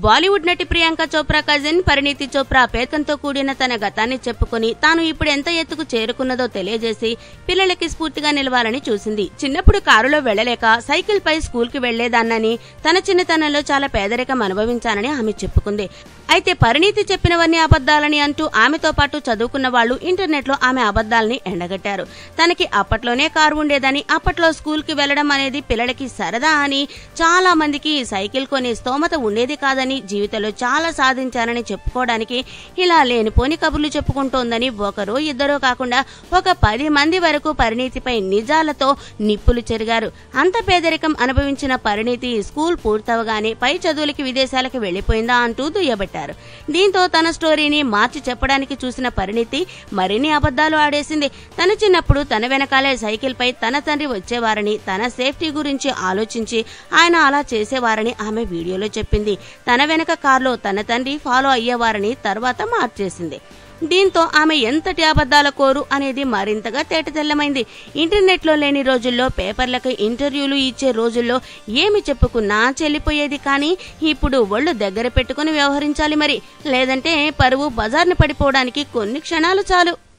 బాలీవుడ్ నటి ప్రియాంక చోప్రా కజిన్ పరిణీతి చోప్రా పేకంతో కూడిన తన గతాన్ని చెప్పుకొని తాను ఇప్పుడు ఎంత ఎత్తుకు చేరుకున్నదో తెలియజేసి పిల్లలకి స్ఫూర్తిగా నిలవాలని చూసింది చిన్నప్పుడు కారులో వెళ్లలేక సైకిల్ పై స్కూల్ కి వెళ్లేదాన్నని తన చిన్నతనంలో చాలా పేదరికం అనుభవించానని ఆమె చెప్పుకుంది అయితే పరిణీతి చెప్పినవన్నీ అబద్దాలని అంటూ ఆమెతో పాటు చదువుకున్న వాళ్ళు ఇంటర్నెట్ లో ఆమె అబద్దాలని ఎండగట్టారు తనకి అప్పట్లోనే కారు ఉండేదని అప్పట్లో స్కూల్ కి వెళ్లడం అనేది పిల్లలకి సరదా అని చాలా మందికి సైకిల్ కొనే స్తోమత ఉండేది కాదని జీవితంలో చాలా సాధించానని చెప్పుకోవడానికి ఇలా లేనిపోని కబుర్లు చెప్పుకుంటోందని ఒకరో ఇద్దరో కాకుండా ఒక పది మంది వరకు పరిణీతిపై నిజాలతో నిప్పులు చెరిగారు అంత పేదరికం అనుభవించిన పరిణీతి స్కూల్ పూర్తవగానే పై చదువులకి విదేశాలకు వెళ్లిపోయిందా అంటూ దుయ్యబట్టారు దీంతో తన స్టోరీని మార్చి చెప్పడానికి చూసిన పరిణీతి మరిన్ని అబద్ధాలు ఆడేసింది తన చిన్నప్పుడు తన వెనకాలే సైకిల్ పై తన తండ్రి వచ్చేవారని తన సేఫ్టీ గురించి ఆలోచించి ఆయన అలా చేసేవారని ఆమె వీడియోలో చెప్పింది తన వెనక కారులో తన తండ్రి ఫాలో అయ్యేవారని తర్వాత మార్చేసింది దీంతో ఆమె ఎంతటి అబద్ధాల కోరు అనేది మరింతగా తేటతెల్లమైంది ఇంటర్నెట్లో లేని రోజుల్లో పేపర్లకు ఇంటర్వ్యూలు ఇచ్చే రోజుల్లో ఏమి చెప్పుకున్నా చెల్లిపోయేది కానీ ఇప్పుడు ఒళ్ళు దగ్గర పెట్టుకుని వ్యవహరించాలి మరి లేదంటే పరువు బజార్ను పడిపోవడానికి కొన్ని క్షణాలు చాలు